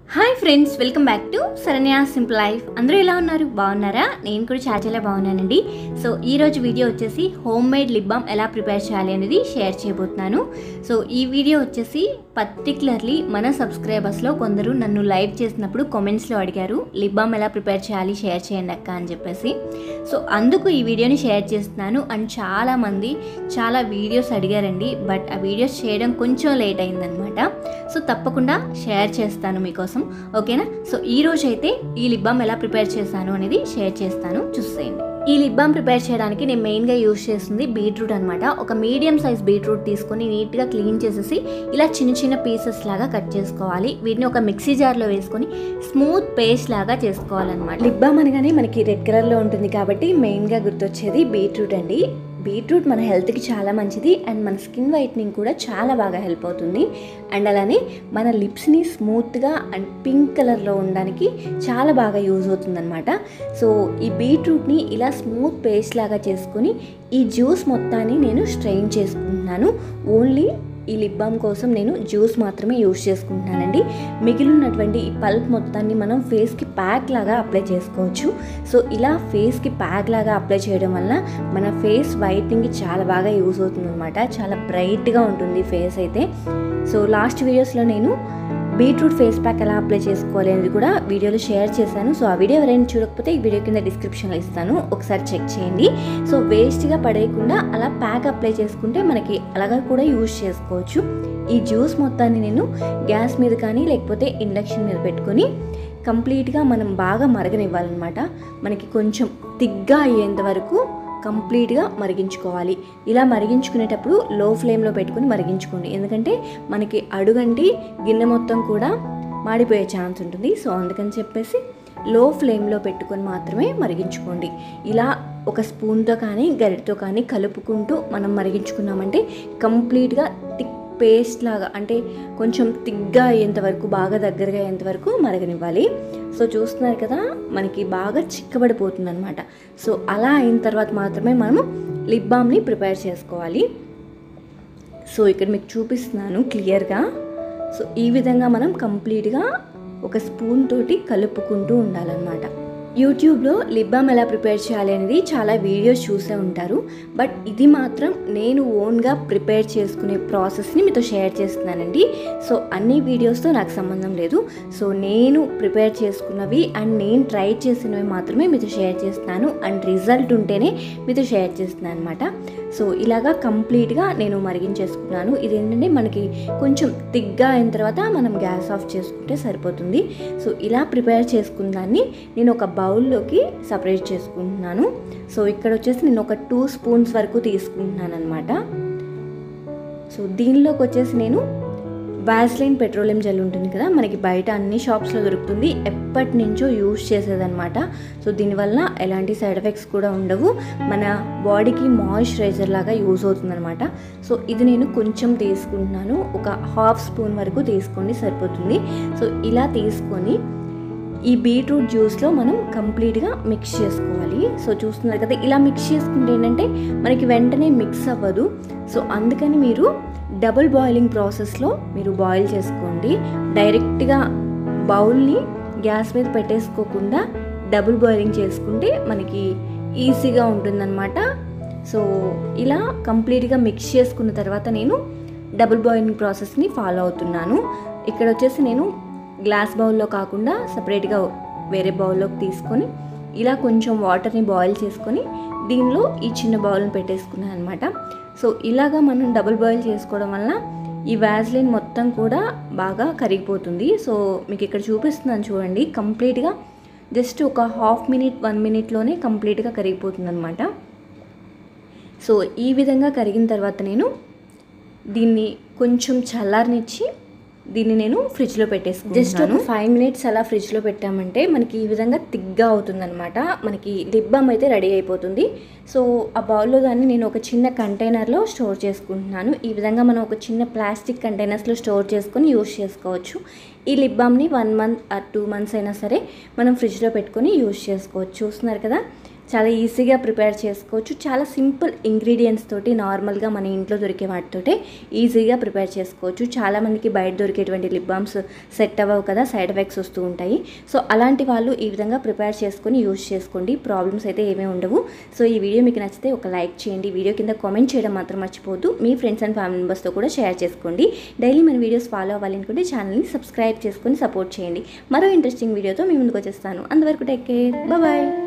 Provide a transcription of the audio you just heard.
hi friends welcome back to Saranya simple life అందరూ ఎలా ఉన్నారు బాగున్నారా నేను కూడా చాలా చాలా బాగున్నానండి సో ఈ రోజు వీడియో వచ్చేసి హోమ్ మేడ్ లిప్ బామ్ ఎలా ప్రిపేర్ చేయాలి అనేది షేర్ చేయబోతున్నాను సో ఈ వీడియో వచ్చేసి పర్టికులర్లీ మన సబ్స్క్రైబర్స్లో కొందరు నన్ను లైవ్ చేసినప్పుడు కామెంట్స్లో అడిగారు లిప్ బామ్ ఎలా ప్రిపేర్ చేయాలి షేర్ చేయండి అక్క అని చెప్పేసి సో అందుకు ఈ వీడియోని షేర్ చేస్తున్నాను అండ్ చాలామంది చాలా వీడియోస్ అడిగారండి బట్ ఆ వీడియోస్ చేయడం కొంచెం లేట్ అయిందనమాట సో తప్పకుండా షేర్ చేస్తాను మీకోసం ఓకేనా సో ఈ రోజు అయితే ఈ లిప్ బామ్ ఎలా ప్రిపేర్ చేశాను అనేది షేర్ చేస్తాను చూసేయండి ఈ లిప్ బామ్ ప్రిపేర్ చేయడానికి నేను మెయిన్గా యూస్ చేస్తుంది బీట్రూట్ అనమాట ఒక మీడియం సైజ్ బీట్రూట్ తీసుకొని నీట్గా క్లీన్ చేసేసి ఇలా చిన్న చిన్న పీసెస్ లాగా కట్ చేసుకోవాలి వీటిని ఒక మిక్సీ జార్లో వేసుకొని స్మూత్ పేస్ట్ లాగా చేసుకోవాలన్నమాట లిప్ బామ్ అనగానే మనకి రెడ్ కలర్లో ఉంటుంది కాబట్టి మెయిన్గా గుర్తొచ్చేది బీట్రూట్ అండి బీట్రూట్ మన హెల్త్కి చాలా మంచిది అండ్ మన స్కిన్ వైట్నింగ్ కూడా చాలా బాగా హెల్ప్ అవుతుంది అండ్ అలానే మన లిప్స్ని స్మూత్గా అండ్ పింక్ కలర్లో ఉండడానికి చాలా బాగా యూజ్ అవుతుందన్నమాట సో ఈ బీట్రూట్ని ఇలా స్మూత్ పేస్ట్ లాగా చేసుకొని ఈ జ్యూస్ మొత్తాన్ని నేను స్ట్రెయిన్ చేసుకుంటున్నాను ఓన్లీ ఈ లిప్ బామ్ కోసం నేను జ్యూస్ మాత్రమే యూజ్ చేసుకుంటున్నానండి మిగిలినటువంటి ఈ పల్ప్ మొత్తాన్ని మనం ఫేస్కి ప్యాక్ లాగా అప్లై చేసుకోవచ్చు సో ఇలా ఫేస్కి ప్యాక్ లాగా అప్లై చేయడం వల్ల మన ఫేస్ వైట్నింగ్కి చాలా బాగా యూజ్ అవుతుంది అనమాట చాలా బ్రైట్గా ఉంటుంది ఫేస్ అయితే సో లాస్ట్ వీడియోస్లో నేను బీట్రూట్ ఫేస్ ప్యాక్ ఎలా అప్లై చేసుకోవాలి అనేది కూడా వీడియోలో షేర్ చేశాను సో ఆ వీడియో ఎవరైనా చూడకపోతే ఈ వీడియో కింద డిస్క్రిప్షన్లో ఇస్తాను ఒకసారి చెక్ చేయండి సో వేస్ట్గా పడేయకుండా అలా ప్యాక్ అప్లై చేసుకుంటే మనకి అలాగా కూడా యూజ్ చేసుకోవచ్చు ఈ జ్యూస్ మొత్తాన్ని నేను గ్యాస్ మీద కానీ లేకపోతే ఇండక్షన్ మీద పెట్టుకొని కంప్లీట్గా మనం బాగా మరగనివ్వాలన్నమాట మనకి కొంచెం తిగ్గా అయ్యేంత వరకు కంప్లీట్గా మరిగించుకోవాలి ఇలా మరిగించుకునేటప్పుడు లో ఫ్లేమ్లో పెట్టుకుని మరిగించుకోండి ఎందుకంటే మనకి అడుగంటి గిన్నె మొత్తం కూడా మాడిపోయే ఛాన్స్ ఉంటుంది సో అందుకని చెప్పేసి లో ఫ్లేమ్లో పెట్టుకొని మాత్రమే మరిగించుకోండి ఇలా ఒక స్పూన్తో కానీ గరిటతో కానీ కలుపుకుంటూ మనం మరిగించుకున్నామంటే కంప్లీట్గా థిక్ పేస్ట్ లాగా అంటే కొంచెం తిగ్గా అయ్యేంత వరకు బాగా దగ్గరగా అయ్యేంత వరకు మరగనివ్వాలి సో చూస్తున్నారు కదా మనకి బాగా చిక్కబడిపోతుంది అనమాట సో అలా అయిన తర్వాత మాత్రమే మనము లిప్ బామ్ని ప్రిపేర్ చేసుకోవాలి సో ఇక్కడ మీకు చూపిస్తున్నాను క్లియర్గా సో ఈ విధంగా మనం కంప్లీట్గా ఒక స్పూన్ తోటి కలుపుకుంటూ ఉండాలన్నమాట యూట్యూబ్లో లిప్ బామ్ ఎలా ప్రిపేర్ చేయాలి అనేది చాలా వీడియోస్ చూసే ఉంటారు బట్ ఇది మాత్రం నేను ఓన్గా ప్రిపేర్ చేసుకునే ప్రాసెస్ని మీతో షేర్ చేస్తున్నానండి సో అన్ని వీడియోస్తో నాకు సంబంధం లేదు సో నేను ప్రిపేర్ చేసుకున్నవి అండ్ నేను ట్రై చేసినవి మాత్రమే మీతో షేర్ చేస్తున్నాను అండ్ రిజల్ట్ ఉంటేనే మీతో షేర్ చేస్తున్నాను అనమాట సో ఇలాగా కంప్లీట్గా నేను మరిగించేసుకున్నాను ఇది ఏంటంటే మనకి కొంచెం తిగ్గా అయిన తర్వాత మనం గ్యాస్ ఆఫ్ చేసుకుంటే సరిపోతుంది సో ఇలా ప్రిపేర్ చేసుకున్న దాన్ని నేను ఒక బౌల్లోకి సపరేట్ చేసుకుంటున్నాను సో ఇక్కడ వచ్చేసి నేను ఒక టూ స్పూన్స్ వరకు తీసుకుంటున్నాను అనమాట సో దీనిలోకి వచ్చేసి నేను వ్యాస్లైన్ పెట్రోలియం జెల్ ఉంటుంది కదా మనకి బయట అన్ని షాప్స్లో దొరుకుతుంది ఎప్పటి నుంచో యూజ్ చేసేదన్నమాట సో దీనివల్ల ఎలాంటి సైడ్ ఎఫెక్ట్స్ కూడా ఉండవు మన బాడీకి మాయిశ్చరైజర్ లాగా యూజ్ అవుతుందన్నమాట సో ఇది నేను కొంచెం తీసుకుంటున్నాను ఒక హాఫ్ స్పూన్ వరకు తీసుకోండి సరిపోతుంది సో ఇలా తీసుకొని ఈ బీట్రూట్ జ్యూస్లో మనం కంప్లీట్గా మిక్స్ చేసుకోవాలి సో చూస్తున్నారు కదా ఇలా మిక్స్ చేసుకుంటే ఏంటంటే మనకి వెంటనే మిక్స్ అవ్వదు సో అందుకని మీరు డబుల్ బాయిలింగ్ ప్రాసెస్లో మీరు బాయిల్ చేసుకోండి డైరెక్ట్గా బౌల్ని గ్యాస్ మీద పెట్టేసుకోకుండా డబుల్ బాయిలింగ్ చేసుకుంటే మనకి ఈజీగా ఉంటుందన్నమాట సో ఇలా కంప్లీట్గా మిక్స్ చేసుకున్న తర్వాత నేను డబుల్ బాయిలింగ్ ప్రాసెస్ని ఫాలో అవుతున్నాను ఇక్కడ వచ్చేసి నేను గ్లాస్ బౌల్లో కాకుండా సపరేట్గా వేరే బౌల్లోకి తీసుకొని ఇలా కొంచెం వాటర్ని బాయిల్ చేసుకొని దీనిలో ఈ చిన్న బౌల్ని పెట్టేసుకున్నాను అనమాట సో ఇలాగా మనం డబుల్ బాయిల్ చేసుకోవడం వల్ల ఈ వ్యాజ్లిన్ మొత్తం కూడా బాగా కరిగిపోతుంది సో మీకు ఇక్కడ చూపిస్తున్నాను చూడండి కంప్లీట్గా జస్ట్ ఒక హాఫ్ మినిట్ వన్ మినిట్లోనే కంప్లీట్గా కరిగిపోతుంది అనమాట సో ఈ విధంగా కరిగిన తర్వాత నేను దీన్ని కొంచెం చల్లారనిచ్చి దీన్ని నేను ఫ్రిడ్జ్లో పెట్టేసుకుంటాను జస్ట్ ఒక ఫైవ్ మినిట్స్ అలా ఫ్రిడ్జ్లో పెట్టామంటే మనకి ఈ విధంగా తిగ్గా అవుతుందన్నమాట మనకి లిప్ బామ్ అయితే రెడీ అయిపోతుంది సో ఆ బౌల్లో దాన్ని నేను ఒక చిన్న కంటైనర్లో స్టోర్ చేసుకుంటున్నాను ఈ విధంగా మనం ఒక చిన్న ప్లాస్టిక్ కంటైనర్స్లో స్టోర్ చేసుకొని యూస్ చేసుకోవచ్చు ఈ లిప్ బామ్ని one month or two months అయినా సరే మనం ఫ్రిడ్జ్లో పెట్టుకొని యూస్ చేసుకోవచ్చు చూస్తున్నారు కదా చాలా ఈజీగా ప్రిపేర్ చేసుకోవచ్చు చాలా సింపుల్ ఇంగ్రీడియంట్స్ తోటి నార్మల్గా మన ఇంట్లో దొరికే వాటితోటే ఈజీగా ప్రిపేర్ చేసుకోవచ్చు చాలామందికి బయట దొరికేటువంటి లిప్ బామ్స్ సెట్ అవ్వవు కదా సైడ్ ఎఫెక్ట్స్ వస్తూ ఉంటాయి సో అలాంటి వాళ్ళు ఈ విధంగా ప్రిపేర్ చేసుకొని యూజ్ చేసుకోండి ప్రాబ్లమ్స్ అయితే ఏమీ ఉండవు సో ఈ వీడియో మీకు నచ్చితే ఒక లైక్ చేయండి వీడియో కింద కామెంట్ చేయడం మాత్రం మర్చిపోద్దు మీ ఫ్రెండ్స్ అండ్ ఫ్యామిలీ మెంబర్స్తో కూడా షేర్ చేసుకోండి డైలీ మన వీడియోస్ ఫాలో అవ్వాలనుకుంటే ఛానల్ని సబ్స్క్రైబ్ చేసుకొని సపోర్ట్ చేయండి మరో ఇంట్రెస్టింగ్ వీడియోతో మీ ముందుకు వచ్చేస్తాను అంతవరకు టేక్ కేర్ బాయ్